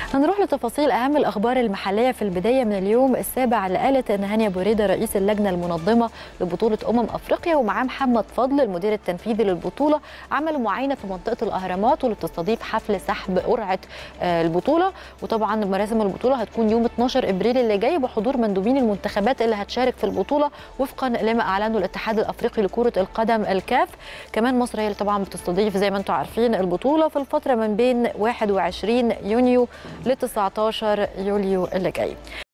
هنروح لتفاصيل اهم الاخبار المحليه في البدايه من اليوم السابع اللي قالت ان هانيا بوريده رئيس اللجنه المنظمه لبطوله امم افريقيا ومعاه محمد فضل المدير التنفيذي للبطوله عملوا معاينه في منطقه الاهرامات واللي بتستضيف حفل سحب قرعه البطوله وطبعا مراسم البطوله هتكون يوم 12 ابريل اللي جاي بحضور مندوبين المنتخبات اللي هتشارك في البطوله وفقا لما اعلنه الاتحاد الافريقي لكره القدم الكاف كمان مصر هي اللي طبعا بتستضيف زي ما انتم عارفين البطوله في الفتره من بين 21 يونيو ل 19 يوليو اللي جاي